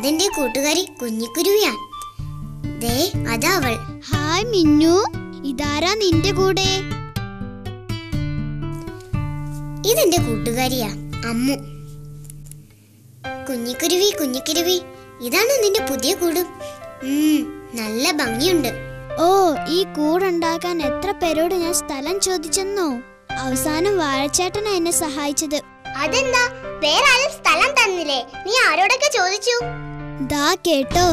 അതെന്റെ കൂട്ടുകാരി കുഞ്ഞിക്കുരുവിയാ ദേ അതാ അവൾ ഹായ് മിന്നു ഇതാരാ നിന്റെ കൂടെ ഇതെന്റെ കൂട്ടുകാരിയാ അമ്മു കുഞ്ഞിക്കുരുവി കുഞ്ഞിക്കുരുവി ഇതാണ് നിന്റെ പുതിയ കൂട് ഉം, നല്ല ഭംഗിയുണ്ട് ഓ ഈ കൂടുണ്ടാക്കാൻ എത്ര പേരോട് ഞാൻ സ്ഥലം ചോദിച്ചെന്നോ അവസാനം വാഴച്ചേട്ടനാ എന്നെ സഹായിച്ചത് അതെന്താ വേറെ ആരും സ്ഥലം തന്നില്ലേ നീ ആരോടൊക്കെ ചോദിച്ചു ദാ കേട്ടോ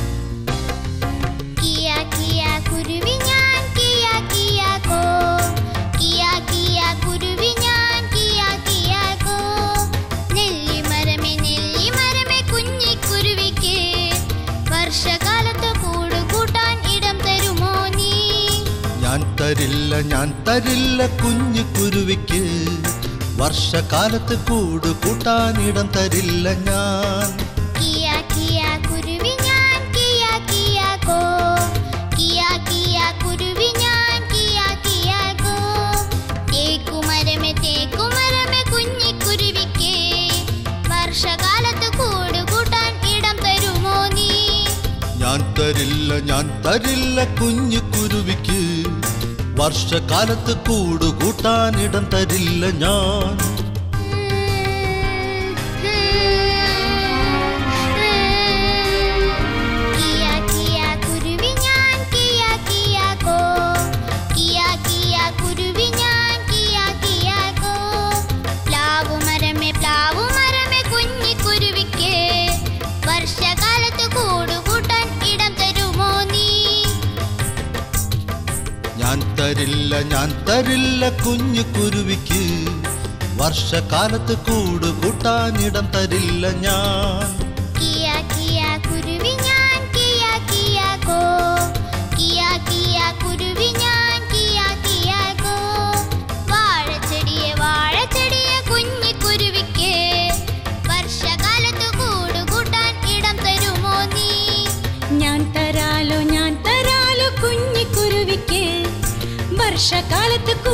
കിയ കിയ കുരുവി ഞാൻ കിയ കിയ കോ കിയ കിയ കുരുവി ഞാൻ കിയ കിയ കോ നെല്ലിമരമേ നെല്ലിമരമേ കുഞ്ഞിക്കുരുവിക്ക് വർഷകാലത്ത് കൂട് കൂട്ടാൻ ഇടം തരുമോ നീ ഞാൻ തരില്ല ഞാൻ തരില്ല കുഞ്ഞു കുരുവിക്ക് വർഷകാലത്ത് കൂട് കൂട്ടാനിടം തരില്ല ഞാൻ കിയ കിയ കുരുവി ഞാൻ കിയ കിയ കോ കിയ കിയ കുരുവി ഞാൻ കിയ കിയ കോ തേക്കുമരമേ തേക്കുമരമേ കുഞ്ഞിക്കുരുവിക്ക് വർഷകാലത്ത് കൂട് കൂട്ടാൻ ഇടം തരുമോ നീ ഞാൻ തരില്ല ഞാൻ തരില്ല കുഞ്ഞു കുരുവിക്ക് വർഷകാലത്ത് കൂട് കൂട്ടാനിടം തരില്ല ഞാൻ കിയ കിയ കുരുവി ഞാൻ കിയ കിയ കോ കിയ കിയ കുരുവി ഞാൻ കിയ കിയ കോ പ്ലാവു മരമേ പ്ലാവു മരമേ കുഞ്ഞിക്കുരുവിക്ക് വർഷകാലത്ത് കൂട് കൂട്ടാൻ ഇടം തരുമോ നീ ഞാൻ തരില്ല ഞാൻ തരില്ല കുഞ്ഞു കുരുവിക്ക് വർഷകാലത്ത് കൂട് കൂട്ടാനിടം തരില്ല ഞാൻ കിയ കിയ കുരുവി ഞാൻ കിയ കിയ കോ കിയ കിയ കുരുവി ഞാൻ കിയ കിയ കോ വാഴച്ചെടിയെ വാഴച്ചെടിയെ കുഞ്ഞിക്കുരുവിക്ക് വർഷകാലത്ത് കൂട് കൂട്ടാൻ ഇടം തരുമോ നീ ഞാൻ തരാലോ ഞാൻ തരാലോ കുഞ്ഞിക്കുരുവിക്ക് വർഷകാലത്ത്